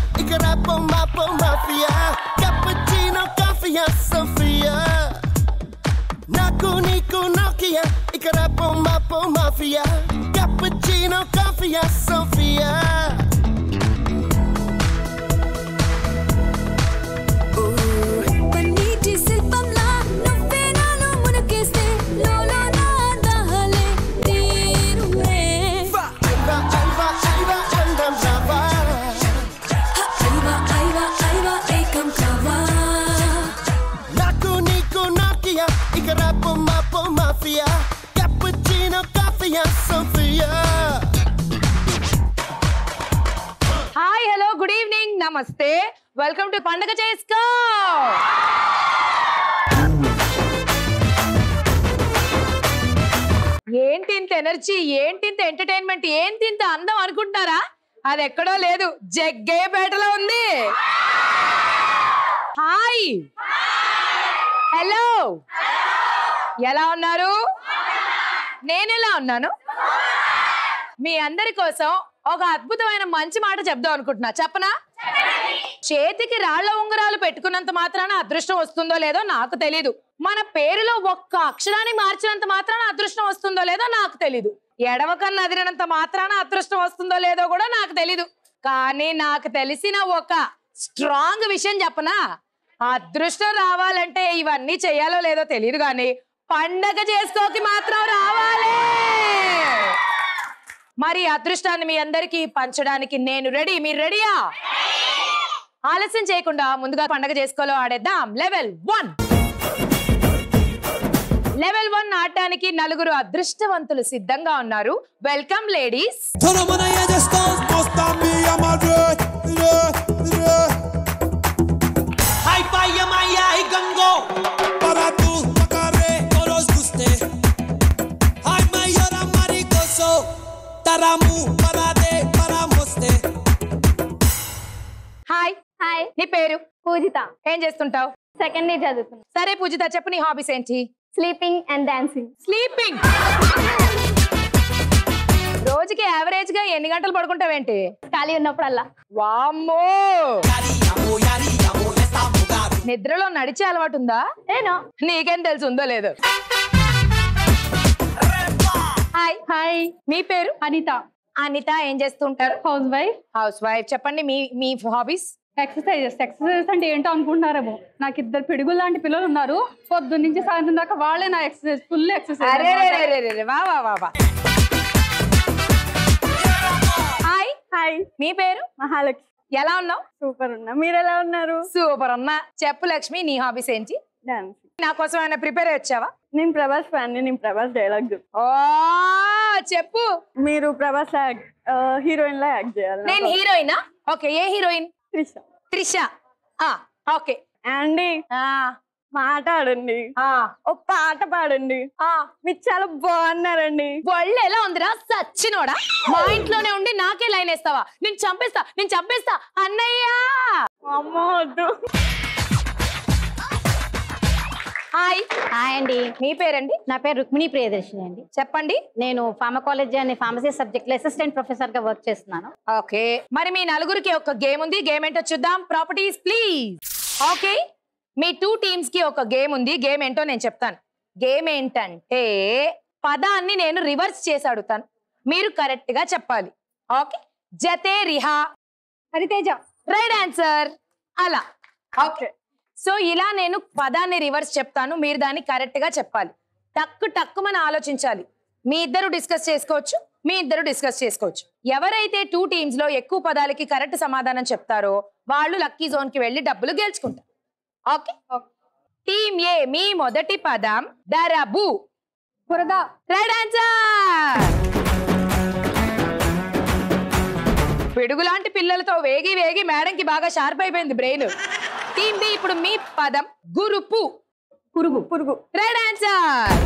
ఇక రాపో మాపో మాఫియా కప్పచినో కాఫియా సోఫియా నాకు నీకు నోకియా ఇక రాపో మాపో మాఫియా కప్పచినో కాఫియా సోఫియా పన్నీటి శిల్పంలా నువ్వే నాలో మునకేస్తే లోలో నా దాహలే తీరువే ఐవా ఐవా ఐవా అందం రావా ఐవా ఐవా ఐవా ఏకం కావా నాకు నీకు నోకియా ఇక రాపో మాపో మాఫియా కప్పచినో కాఫియా Sophia hi hello good evening నమస్తే వెల్కమ్ టు పండగ చేసుకో ఏంటి ఇంత ఎనర్జీ ఏంటి ఇంత ఎంటర్టైన్మెంట్ ఏంటి ఇంత అందం అనుకుంటున్నారా అది ఎక్కడో లేదు జగ్గేపేటలో ఉంది హాయ్ హలో ఎలా ఉన్నారు నేను ఎలా ఉన్నాను మీ అందరి కోసం ఒక అద్భుతమైన మంచి మాట చెప్దాం అనుకుంటున్నా చెప్పనా చేతికి రాళ్ల ఉంగరాలు పెట్టుకున్నంత మాత్రాన అదృష్టం వస్తుందో లేదో నాకు తెలీదు మన పేరులో ఒక్క అక్షరాన్ని మార్చినంత మాత్రాన అదృష్టం వస్తుందో లేదో నాకు తెలీదు ఎడవ కన్ను అదిరినంత మాత్రాన అదృష్టం వస్తుందో లేదో కూడా నాకు తెలీదు కానీ నాకు తెలిసిన ఒక స్ట్రాంగ్ విషయం చెప్పనా అదృష్టం రావాలంటే ఇవన్నీ చేయాలో లేదో తెలియదు కానీ పండగ చేసుకోకి మాత్రం రావాలి మరి అదృష్టాన్ని మీ అందరికీ పంచడానికి నేను రెడీ మీరు రెడీయా ఆలస్యం చేయకుండా ముందుగా పండగ చేసుకోలో ఆడేద్దాం లెవెల్ వన్ లెవెల్ వన్ ఆడటానికి నలుగురు అదృష్టవంతులు సిద్ధంగా ఉన్నారు welcome ladies Todo el mundo ya está, posta mía madre. Ay, vaya, maya y gango. Para tú, tocaré, todos guste. Ay, mayor maricoso. Taramu, para de, para moste. Hi hi నీ పేరు పూజిత ఏం చేస్తుంటావు second year చదువుతున్నా సరే పూజిత చెప్పు నీ hobbies ఏంటి sleeping and dancing sleeping రోజుకి యావరేజ్ గా ఎన్ని గంటలు పడుకుంటావేంటి ఖాళీ ఉన్నప్పుడల్లా వామ్మో Yari, amo, yari, amo, esta mugar. నిద్రలో నడిచే అలవాటు ఉందా నేను నీకేం తెలుసు ఉందో లేదు హాయ్ హాయ్ మీ పేరు అనిత అనిత ఏం చేస్తుంటారు హౌస్ వైఫ్ హౌస్ వైఫ్ చెప్పండి మీ మీ హాబీస్ ఎక్సర్సైజెస్ ఎక్సర్సైజెస్ అంటే ఏంటో అనుకుంటున్నారేమో నాకు ఇద్దరు పిడుగులు లాంటి పిల్లలు ఉన్నారు పొద్దున్న నుంచి సాయంత్రం దాకా వాళ్ళే నా ఎక్సర్సైజ్ ఫుల్ అరే ఎక్సర్సైజ్ రే రే రే రే రే, వా వా వా వా హాయ్ హాయ్ మీ పేరు మహాలక్ష్మి ఎలా ఉన్నావు సూపర్ ఉన్నా మీరు ఎలా ఉన్నారు సూపర్ అమ్మా చెప్పు లక్ష్మి నీ హాబీస్ ఏంటి డాన్స్ నా కోసం ఏమైనా ప్రిపేర్ వచ్చావా నేను ప్రభాస్ ఫ్యాన్ నేను ప్రభాస్ డైలాగ్ ఓ చెప్పు మీరు ప్రభాస్ హీరోయిన్ లా యాక్ట్ చేయాలి నేను హీరోయినా ఓకే ఏ హీరోయిన్ త్రిష త్రిష ఆ ఓకే అండి ఆ మాట్లాడండి ఆ ఓ పాట పాడండి ఆ మీరు చాలా బాగున్నారండి ఒళ్ళు ఎలా ఉందిరా సచ్చినోడా మా ఇంట్లోనే ఉండి నాకే లైన్ వేస్తావా నేను చంపేస్తా నేను చంపేస్తా అన్నయ్యా అమ్మో వద్దు హాయ్ హాయ్ అండి మీ పేరండి నా పేరు రుక్మిణి ప్రియదర్శిని అండి చెప్పండి నేను ఫార్మకాలజీ అనే ఫార్మసీ సబ్జెక్ట్ లో అసిస్టెంట్ ప్రొఫెసర్ గా వర్క్ చేస్తున్నాను ఓకే మరి మీ నలుగురికి ఒక గేమ్ ఉంది గేమ్ ఏంటో చూద్దాం ప్రాపర్టీస్ ప్లీజ్ ఓకే మీ టూ టీమ్స్ కి ఒక గేమ్ ఉంది గేమ్ ఏంటో నేను చెప్తాను గేమ్ ఏంటంటే పదాన్ని నేను రివర్స్ చేసి అడుగుతాను మీరు కరెక్ట్ గా చెప్పాలి ఓకే జతే రిహా హరితేజ రైట్ ఆన్సర్ అలా ఓకే సో ఇలా నేను పదాన్ని రివర్స్ చెప్తాను మీరు దాన్ని కరెక్ట్ గా చెప్పాలి టక్కు టక్కుమని ఆలోచించాలి మీ ఇద్దరు డిస్కస్ చేసుకోవచ్చు మీ ఇద్దరు డిస్కస్ చేసుకోవచ్చు ఎవరైతే టూ టీమ్స్ లో ఎక్కువ పదాలకి కరెక్ట్ సమాధానం చెప్తారో వాళ్ళు లక్కీ జోన్ కి వెళ్ళి డబ్బులు గెలుచుకుంటారు ఓకే టీమ్ ఏ మీ మొదటి పదం దరబు బురద రైట్ ఆన్సర్ పిడుగు లాంటి పిల్లలతో వేగి వేగి మేడం కి బాగా షార్ప్ అయిపోయింది బ్రెయిన్ టీమ్ బి ఇప్పుడు మీ పదం గురుపు పురుగు పురుగు రైట్ ఆన్సర్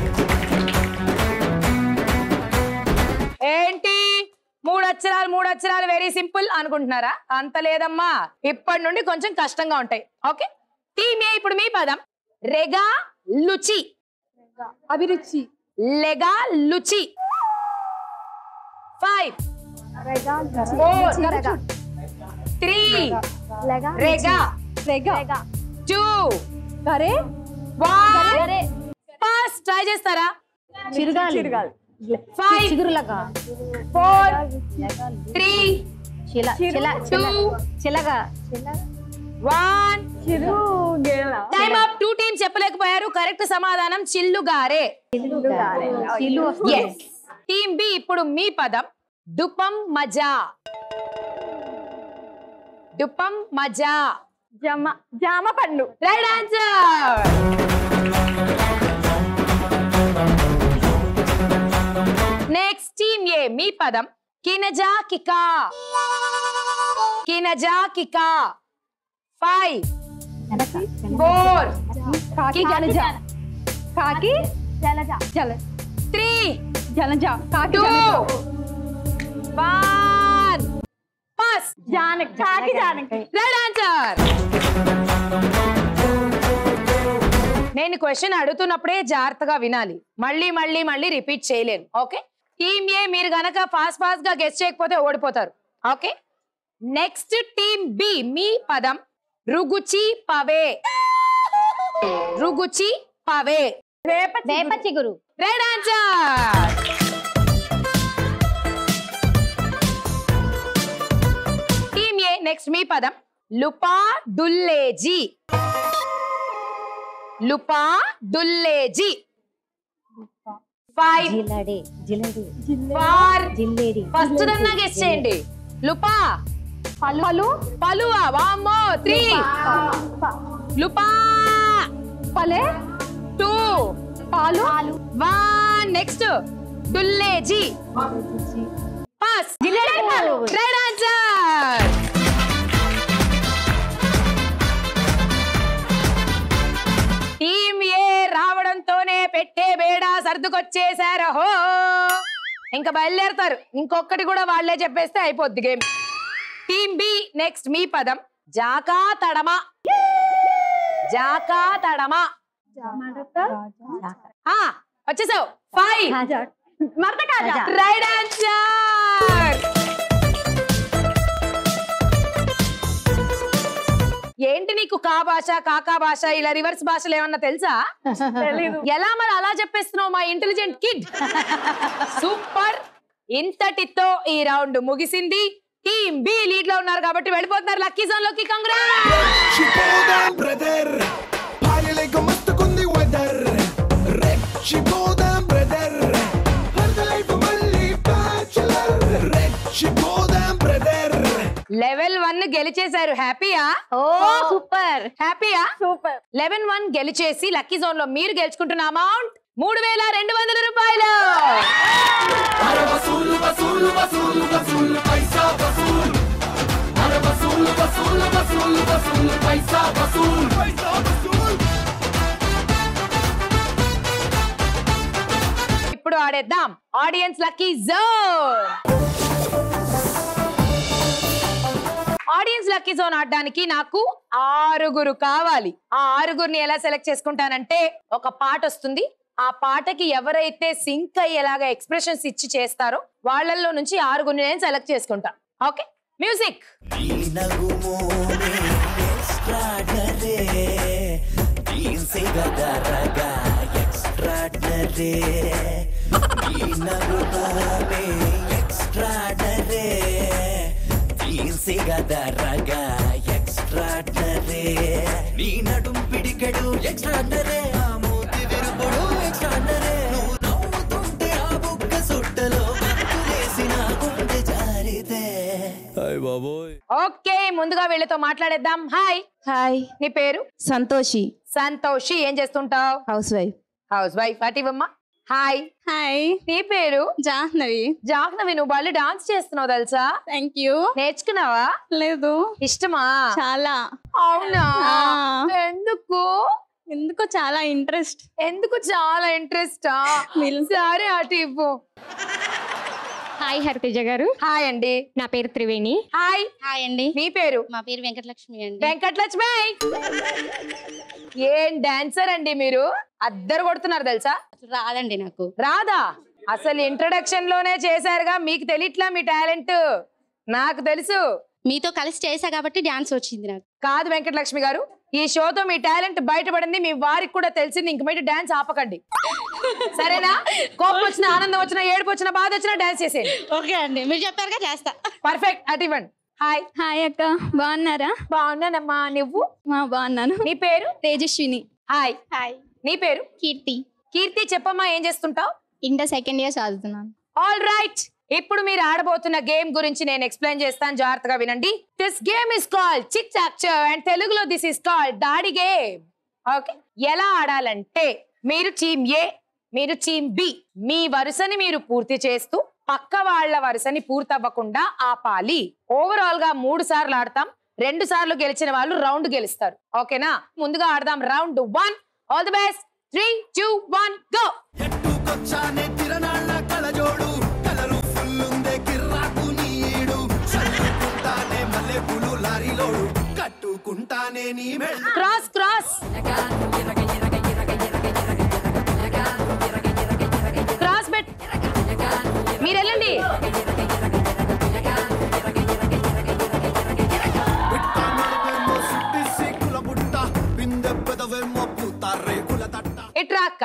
ఏంటి మూడు అక్షరాలు మూడు అక్షరాలు వెరీ సింపుల్ అనుకుంటున్నారా అంత లేదమ్మా ఇప్పటి నుండి కొంచెం కష్టంగా ఉంటాయి ఓకే టీమ్ ఏ ఇప్పుడు మీ పదం రెగా లుచి అభిరుచి లెగా లుచి ఫైవ్ ఫోర్ త్రీ రేగా రెగా టూ కరే వన్ పాస్ ట్రై చేస్తారా చిరుగాలి ఫైవ్ చిగురులగా ఫోర్ త్రీ చిల చిల టూ చిలగా one time up two teams చెప్పలేకపోయారు కరెక్ట్ సమాధానం చిల్లుగారే చిల్లు ఎస్ టీమ్ బి ఇప్పుడు మీ పదం దుపం మజా దుపం మజా జమ జామ పండు right answer next team A మీ పదం కినజా కికా కినజా కికా ఫైవ్ ఫోర్ కాకి జలజ కాకి జలజ జల త్రీ జలజ కాకి టూ జలజ వన్ పాస్ జానకి కాకి జానకి రైట్ ఆన్సర్ నేను క్వశ్చన్ అడుగుతున్నప్పుడే జాగ్రత్తగా వినాలి మళ్ళీ మళ్ళీ మళ్ళీ రిపీట్ చేయలేను ఓకే టీమ్ ఏ మీరు గనక ఫాస్ట్ ఫాస్ట్ గా గెస్ట్ చేయకపోతే ఓడిపోతారు ఓకే నెక్స్ట్ టీమ్ బి మీ పదం రుగుచి పవే రుగుచి పవే వేప చిగురు right answer team A next మీ పదం లుపా డుల్లేజీ లుపా డుల్లేజీ ఫైవ్ జిల్లడి జిల్లడి ఫోర్ జిల్లేడి ఫస్ట్ దన్నా గెస్ట్ చేయండి లుపా పలు పలు పలువా వామ్మో త్రీ లుపా పలే టూ పాలు వన్ నెక్స్ట్ డుల్లేజీ pass right answer team A రావడంతోనే పెట్టే బేడా సర్దుకొచ్చేసారు హో ఇంకా బయలుదేరతారు ఇంకొకటి కూడా వాళ్ళే చెప్పేస్తే అయిపోద్ది గేమ్ టీమ్ బి నెక్స్ట్ మీ పదం జాకా తడమ జాకా తడమ ఆ, వచ్చేసావు ఫైవ్ మరత కాజా రైట్ ఆన్సర్ ఏంటి నీకు కా భాష కాకా భాష ఇలా రివర్స్ భాషలు ఏమన్నా తెలుసా తెలీదు ఎలా మరి అలా చెప్పేస్తున్నావు మా ఇంటెలిజెంట్ కిడ్ సూపర్ ఇంతటితో ఈ రౌండ్ ముగిసింది టీమ్ బి లీడ్ లో ఉన్నారు కాబట్టి వెళ్ళిపోతున్నారు లక్కీ జోన్ లోకి కంగ్రా రెచ్చిపోదాం బ్రదర్ భార్యలేక మస్తుకుంది వెదర్ రెచ్చిపోదాం బ్రదర్ హర్ద లైఫ్ మళ్ళీ బ్యాచులర్ రెచ్చిపోదాం బ్రదర్ లెవెల్ వన్ గెలిచేశారు హ్యాపీయా ఓ సూపర్ హ్యాపీయా సూపర్ లెవెన్ వన్ గెలిచేసి లక్కీ జోన్ లో మీరు గెలుచుకుంటున్న అమౌంట్ మూడు వేల రెండు వందల రూపాయలు ఇప్పుడు ఆడేద్దాం audience lucky zone audience lucky zone ఆడడానికి నాకు ఆరుగురు కావాలి ఆ ఆరుగురిని ఎలా సెలెక్ట్ చేసుకుంటానంటే ఒక పాట వస్తుంది ఆ పాటకి ఎవరైతే సింక్ అయ్యేలాగా ఎక్స్ప్రెషన్స్ ఇచ్చి చేస్తారో వాళ్ళల్లో నుంచి ఆరుగురిని నేను సెలెక్ట్ చేసుకుంటా ఓకే మ్యూజిక్ నీ నడుం పిడికెడు ఎక్స్ట్రాడనరే ఆ మూతి విరుపుడు ఎక్స్ట్రాడనరే నువ్వు నవ్వుతుంటే ఆ బుగ్గ సుట్టలో వేసిన గుండె జారితే అయ్ బాబోయ్ ఓకే ముందుగా వీళ్ళతో మాట్లాడేద్దాం హాయ్ హాయ్ నీ పేరు సంతోషి సంతోషి ఏం చేస్తుంటావు హౌస్ వైఫ్ హౌస్ వైఫ్ అటివమ్మా హాయ్ హాయ్ నీ పేరు జాహ్నవి జాహ్నవి నువ్వు బాగా డాన్స్ చేస్తున్నావు తెలుసా థ్యాంక్ యూ నేర్చుకున్నావా లేదు ఇష్టమా చాలా అవునా ఆ. ఎందుకు ఎందుకో చాలా ఇంట్రెస్ట్ ఎందుకు చాలా ఇంట్రెస్ట్ సరే అటు ఇవ్వు హాయ్ హరితేజ గారు హాయ్ అండి నా పేరు త్రివేణి హాయ్ హాయ్ అండి మీ పేరు మా పేరు వెంకటలక్ష్మి అండి వెంకటలక్ష్మి ఏం డాన్సర్ అండి మీరు అద్దరు కొడుతున్నారు తెలుసా అసలు రాదండి నాకు రాదా అసలు ఇంట్రడక్షన్ లోనే చేశారుగా మీకు తెలియట్లా మీ టాలెంట్ నాకు తెలుసు మీతో కలిసి చేసా కాబట్టి డాన్స్ వచ్చింది నాకు కాదు వెంకటలక్ష్మి గారు ఈ షోతో మీ టాలెంట్ బయటపడింది మీ వారికి కూడా తెలిసింది ఇంక మీద డాన్స్ ఆపకండి సరేనా కోపం వచ్చిన ఆనందం వచ్చిన ఏడుపు వచ్చిన బాధ వచ్చిన డాన్స్ చేసేయండి ఓకే అండి మీరు చెప్పారుగా చేస్తా పర్ఫెక్ట్ అటు ఇవ్వండి హాయ్ హాయ్ అక్క బాగున్నారా బాగున్నానమ్మా నువ్వు మా బాగున్నాను నీ పేరు తేజస్విని హాయ్ హాయ్ నీ పేరు కీర్తి కీర్తి చెప్పమ్మా ఏం చేస్తుంటావు ఇంటర్ సెకండ్ ఇయర్ చదువుతున్నాను ఆల్ రైట్ ఇప్పుడు మీరు ఆడబోతున్న గేమ్ గురించి నేను ఎక్స్ప్లెయిన్ చేస్తాను జాగ్రత్తగా వినండి దిస్ గేమ్ ఇస్ కాల్ చిక్ చాక్చర్ అండ్ తెలుగులో దిస్ ఇస్ కాల్ దాడి గేమ్ ఓకే ఎలా ఆడాలంటే మీరు టీమ్ ఏ మీరు టీమ్ బి మీ వరుసని మీరు పూర్తి చేస్తూ పక్క వాళ్ళ వరుసని పూర్తి అవ్వకుండా ఆపాలి ఓవరాల్ గా మూడు సార్లు ఆడతాం రెండు సార్లు గెలిచిన వాళ్ళు రౌండ్ గెలుస్తారు ఓకేనా ముందుగా ఆడదాం round one all the best three two one go ఎట్టుకొచ్చానే తిరణాళ్ళ కలజోడు కలరు ఫుల్లుందే కిర్రాకు నీడు చల్లుకుంటానే మల్లె పూలు లారీలోడు కట్టుకుంటానే నీ మెళ్ళ క్రాస్ క్రాస్ క్రాస్ బెట్ మీరు వెళ్ళండి విట్టానడవేమో సిట్టి సిక్కుల బుట్ట బిందె పెదవేమో పూత రేకుల తట్ట ఇట్రా అక్క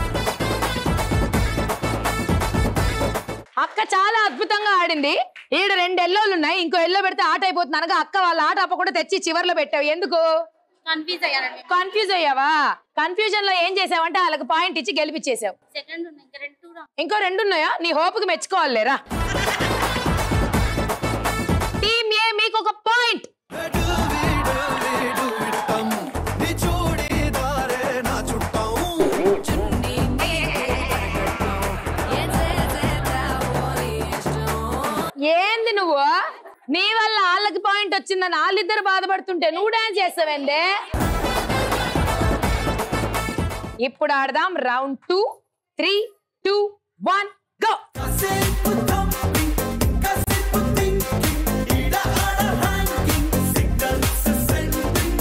అక్క చాలా అద్భుతంగా ఆడింది ఈడ రెండు ఎల్లోలు ఉన్నాయి ఇంకో ఎల్లో పెడితే ఆట అయిపోతుంది అనగా అక్క వాళ్ళ ఆట ఆపకుండా తెచ్చి చివర్లో పెట్టావు ఎందుకు కన్ఫ్యూజ్ అయ్యానండి కన్ఫ్యూజ్ అయ్యావా కన్ఫ్యూజన్ లో ఏం చేసావంటే వాళ్ళకి పాయింట్ ఇచ్చి గెలిపించేసావు సెకండ్ ఇంకా రెండు ఇంకో రెండు ఉన్నాయా నీ హోప్కి మెచ్చుకోవాలిరా టీమ్ ఏ మీకు ఒక పాయింట్ వెడు వీడు వీడు విట్టం నీ చూడీదారే నా చుట్టం ఏంది నువ్వు నీ వల్ల వాళ్ళకి పాయింట్ వచ్చిందని వాళ్ళిద్దరు బాధపడుతుంటే నువ్వు డాన్స్ చేస్తావేందే ఇప్పుడు ఆడదాం round two three two one go కాసేపు థంపింగ్, కాసేపు థింకింగ్, ఈడ ఆడ hanging, signals sending.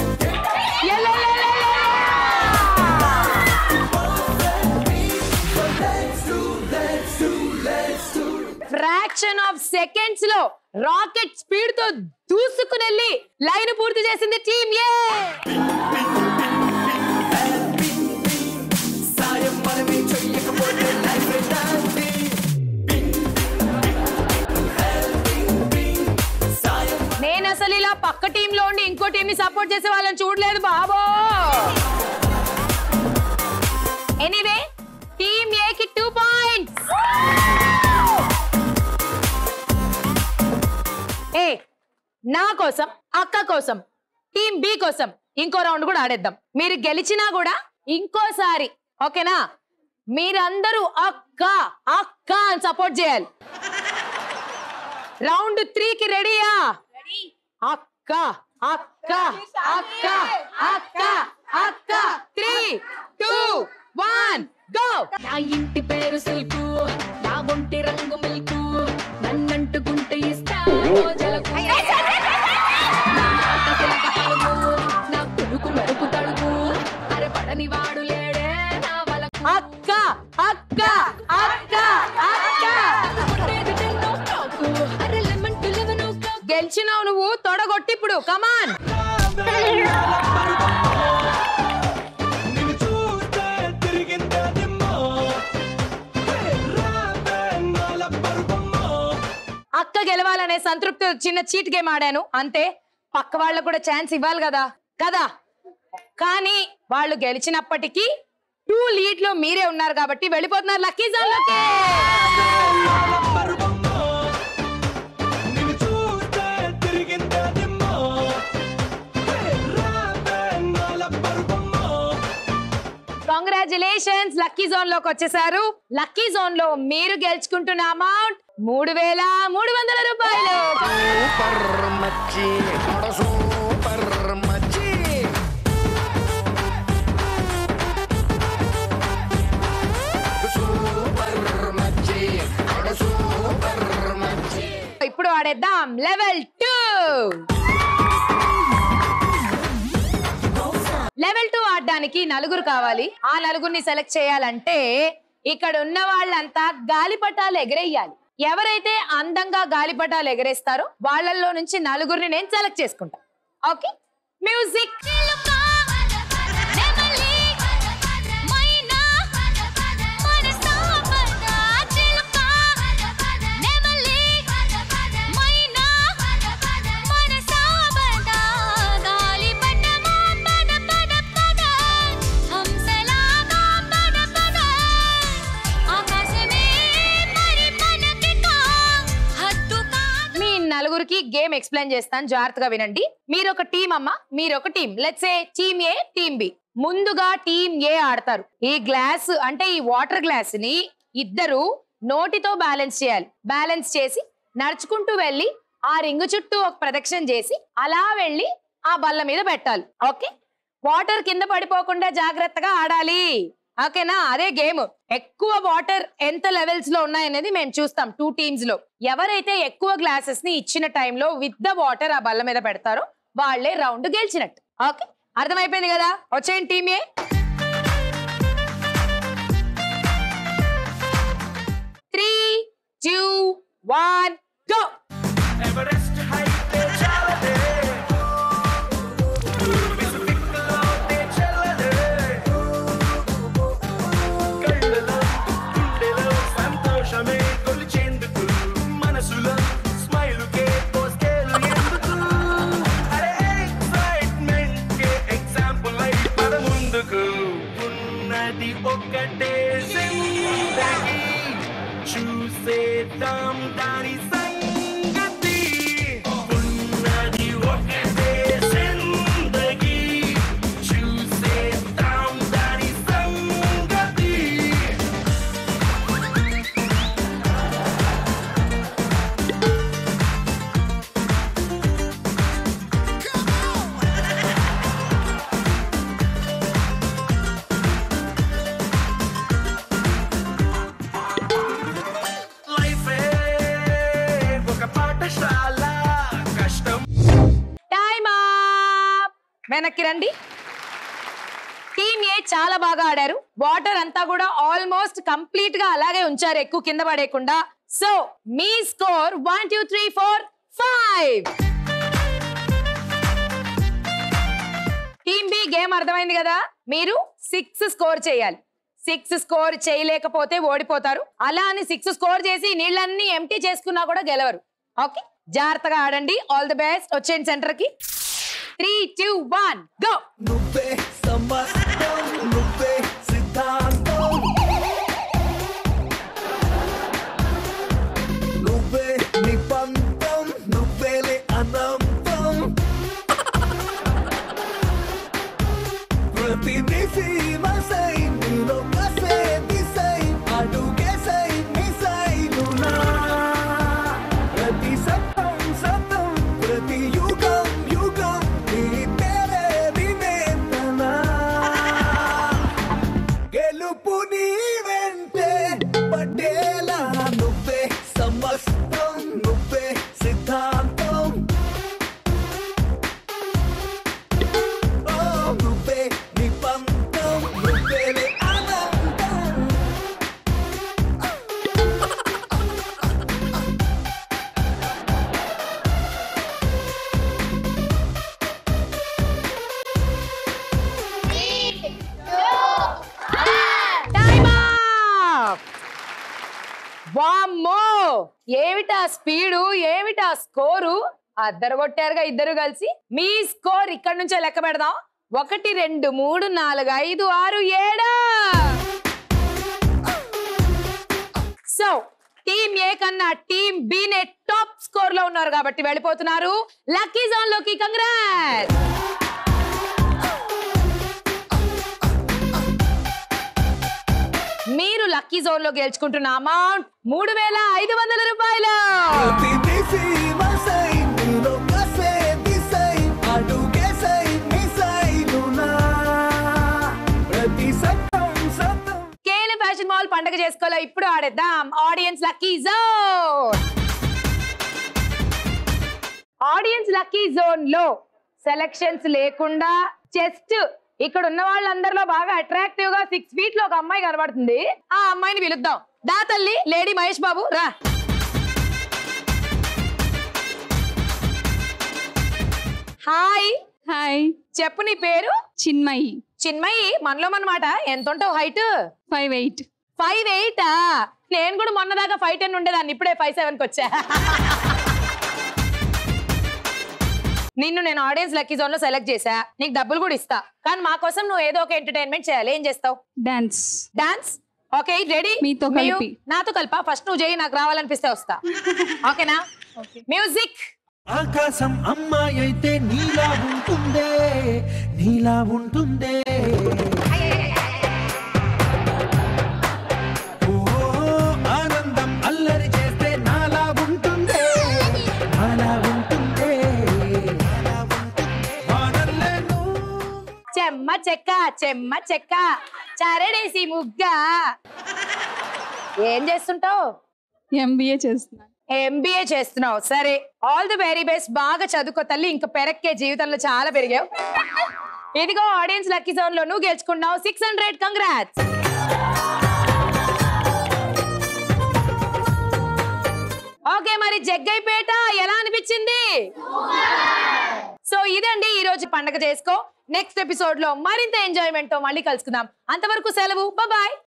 Fraction of seconds లో రాకెట్ స్పీడ్ తో దూసుకునెళ్ళి లైన్ పూర్తి చేసింది టీమ్ ఏ సాయం మనమే చెయ్యకపోతే లైఫ్ ఎలాంటి? నేను అసలు ఇలా పక్క టీం లో ఉండి ఇంకో టీం ని సపోర్ట్ చేసే వాళ్ళని చూడలేదు బాబో ఎనీవే టీమ్ ఏ కి టూ పాయింట్స్ ఏ నా కోసం అక్క కోసం టీం బి కోసం ఇంకో రౌండ్ కూడా ఆడేద్దాం మీరు గెలిచినా కూడా ఇంకోసారి ఓకేనా మీరందరూ అక్క అక్క అని సపోర్ట్ చేయాలి రౌండ్ త్రీకి రెడీయా అక్క అక్క అక్క అక్క అక్క త్రీ టూ వన్ గో నా ఇంటి పేరు సిల్కు నా ఒంటి రంగు మిల్కు నన్నంటుకుంటే ఇస్తా రోజులకు నా మాట చిలక పలుకు, నా పులుకు మెరుపు తడుకు అరే పడని వాడు లేడే నా వలకు అక్క అక్క అక్క అక్క కొట్టేది టెన్నో కాకు, అరే lemon to eleven o'clock. గెలిచినావు నువ్వు తొడగొట్టి ఇప్పుడు కమాన్ నిన్ను చూస్తే తిరిగిందే దిమ్మో. రావే నాల పరుపమ్మో. అక్క గెలవాలనే సంతృప్తి చిన్న చీట్ గేమ్ ఆడాను అంతే పక్క వాళ్ళకు కూడా ఛాన్స్ ఇవ్వాలి కదా కదా కానీ వాళ్ళు గెలిచినప్పటికీ టూ లీడ్ లో మీరే ఉన్నారు కాబట్టి వెళ్ళిపోతున్నారు లక్కీ జోన్ లోకి పరుపమ్మో. నిన్ను చూస్తే తిరిగిందే దిమ్మో. రావే నాల పరుపమ్మో. కంగ్రాచులేషన్స్ లక్కీ జోన్ లోకి వచ్చేసారు లక్కీ జోన్ లో మీరు గెలుచుకుంటున్న అమౌంట్ మూడు వేల మూడు వందల రూపాయలు సూపర్ మచ్చి కొడ సూపర్ మచ్చి సూపర్ మచ్చి కొడ సూపర్ మచ్చి ఇప్పుడు ఆడేద్దాం లెవెల్ టూ లెవెల్ టూ ఆడడానికి నలుగురు కావాలి ఆ నలుగురిని సెలెక్ట్ చేయాలంటే ఇక్కడ ఉన్న వాళ్ళంతా గాలిపటాలు ఎగరేయాలి ఎవరైతే అందంగా గాలిపటాలు ఎగరేస్తారో వాళ్ళల్లో నుంచి నలుగురిని నేను సెలెక్ట్ చేసుకుంటా ఓకే మ్యూజిక్ మీ నలుగురికి గేమ్ ఎక్స్ప్లెయిన్ చేస్తాను జాగ్రత్తగా వినండి మీరు ఒక టీం అమ్మ మీరు ఒక team let's A team A team B ముందుగా టీమ్ ఏ ఆడతారు ఈ గ్లాస్ అంటే ఈ వాటర్ గ్లాస్ ని ఇద్దరు నోటితో బ్యాలెన్స్ చేయాలి బ్యాలెన్స్ చేసి నడుచుకుంటూ వెళ్ళి ఆ రింగు చుట్టూ ఒక ప్రదక్షిణ చేసి అలా వెళ్ళి ఆ బల్ల మీద పెట్టాలి ఓకే వాటర్ కింద పడిపోకుండా జాగ్రత్తగా ఆడాలి ఓకేనా అదే గేమ్ ఎక్కువ వాటర్ ఎంత లెవెల్స్ లో ఉన్నాయనేది మేము చూస్తాం టూ టీమ్స్ లో ఎవరైతే ఎక్కువ గ్లాసెస్ ని ఇచ్చిన టైంలో విత్ ద వాటర్ ఆ బల్ల మీద పెడతారో వాళ్ళే రౌండ్ గెలిచినట్టు ఓకే అర్థమైపోయింది కదా వచ్చేయండి team A three two one go Everest హైతే చాలదే విసుగిక్కలోనే చెల్లదే కళ్ళలో గుండెలో సంతోషమే కొలిచేందుకు మనసులో స్మైలుకే పోస్కేలు ఎందుకు అరే ఎక్సైట్మెంట్ కే ఎగ్జాంపుల్ అయి పద ముందుకు ఉన్నది ఒక్కటే జిందగీ చూసేద్దాం దాని సంగతి ఉన్నది ఒకటే జిందగీ చూసేద్దాం దాని సంగతి లైఫే ఒక పాఠశాల కష్టం టైమ్ వెనక్కి రండి టీమ్ ఏ చాలా బాగా ఆడారు వాటర్ అంతా కూడా ఆల్మోస్ట్ కంప్లీట్ గా అలాగే ఉంచారు ఎక్కువ కింద పడేయకుండా సో మీ score one two three four five team B game అర్థమైంది కదా మీరు సిక్స్ స్కోర్ చేయాలి సిక్స్ స్కోర్ చేయలేకపోతే ఓడిపోతారు అలా అని సిక్స్ స్కోర్ చేసి నీళ్ళన్నీ ఎంటీ చేసుకున్నా కూడా గెలవరు ఓకే జాగ్రత్తగా ఆడండి ఆల్ ది బెస్ట్ వచ్చేయండి సెంటర్ కి త్రీ టూ వన్ గో నువ్వే సమస్తం నువ్వే సిద్ధాంతం నువ్వే నిబంధం నువ్వేలే అనంతం ప్రతి నిసీమసై నీలో కసే దిశై అడుగేసై మిసైలునా ప్రతి సత్తం సత్తం ప్రతి యుగం యుగం నీ పేరే వినేతనా గెలుపు నీ వెంటే పటేలా నువ్వే సమస్తం నువ్వే సిద్ధాంతం ఓ నువ్వే నిబంధం నువ్వేలే అనంతం టైమ్ వామ్మో ఏమిటా స్పీడు ఏమిటా స్కోరు అద్దరు కొట్టారుగా ఇద్దరు కలిసి మీ స్కోర్ ఇక్కడ నుంచే లెక్క పెడదాం ఒకటి రెండు మూడు నాలుగు ఐదు ఆరు ఏడు సో టీమ్ ఏ కన్నా టీమ్ బి నే టాప్ స్కోర్ లో ఉన్నారు కాబట్టి వెళ్ళిపోతున్నారు లక్కీ జోన్ లోకి కంగ్రాట్స్ మీరు లక్కీ జోన్ లో గెలుచుకుంటున్న అమౌంట్ మూడు వేల ఐదు వందల రూపాయలు ప్రతి నిసీమసై నీలో కసే దిశై అడుగేసై మిసైలునా ప్రతి సత్తం సత్తం కేఎల్ ఫ్యాషన్ మాల్ పండగ చేసుకోలో ఇప్పుడు ఆడేద్దాం audience lucky zone audience lucky zone లో సెలక్షన్స్ లేకుండా జస్ట్ ఇక్కడ ఉన్న వాళ్ళందరిలో బాగా అట్రాక్టివ్ గా సిక్స్ ఫీట్ లో ఒక అమ్మాయి కనబడుతుంది ఆ అమ్మాయిని పిలుద్దాం దా తల్లి లేడీ మహేష్ బాబు రా హాయ్ హాయ్ చెప్పు నీ పేరు చిన్మయి చిన్మయి మనలో మనమాట ఎంత ఉంటావు హైట్ ఫైవ్ ఎయిట్ ఫైవ్ ఎయిటా నేను కూడా మొన్న దాకా ఫైవ్ టెన్ ఉండేదాన్ని ఇప్పుడే ఫైవ్ సెవెన్ కి వచ్చా నిన్ను నేను ఆడియన్స్ లక్కీ జోన్ లో సెలెక్ట్ చేశా నీకు డబ్బులు కూడా ఇస్తా కానీ మా కోసం నువ్వు ఏదో ఒక ఎంటర్టైన్మెంట్ చేయాలి ఏం చేస్తావు డాన్స్ డాన్స్ ఓకే రెడీ మీతో కలిపి. నాతో కలిపా ఫస్ట్ నువ్వు చేయి నాకు రావాలనిపిస్తే వస్తా ఓకేనా మ్యూజిక్ ఆకాశం అమ్మాయి అయితే నీలా ఉంటుందే నీలా ఉంటుందే ఓ ఆనందం అల్లరి చేస్తే నాలా ఉంటుందే నాలా ఉంటుందే నాలా ఉంటుందే. వానల్లే నువ్వు చెమ్మ చెక్క చెమ్మ చెక్క చరడేసి ముగ్గ ఏం చేస్తుంటావు ఎంబీఏ చేస్తున్నాను ఎంబీఏ చేస్తున్నావు సరే ఆల్ ది వెరీ బెస్ట్ బాగా చదువుకో తల్లి ఇంకా పెరక్కే జీవితంలో చాలా పెరిగావు ఇదిగో ఆడియన్స్ లక్కీ జోన్ లో నువ్వు గెలుచుకున్నావు సిక్స్ హండ్రెడ్ కంగ్రాట్స్ ఓకే మరి జగ్గైపేట ఎలా అనిపించింది సో ఇదండి ఈ రోజు పండగ చేసుకో నెక్స్ట్ ఎపిసోడ్ లో మరింత ఎంజాయ్మెంట్ తో మళ్ళీ కలుసుకుందాం అంతవరకు సెలవు బాయ్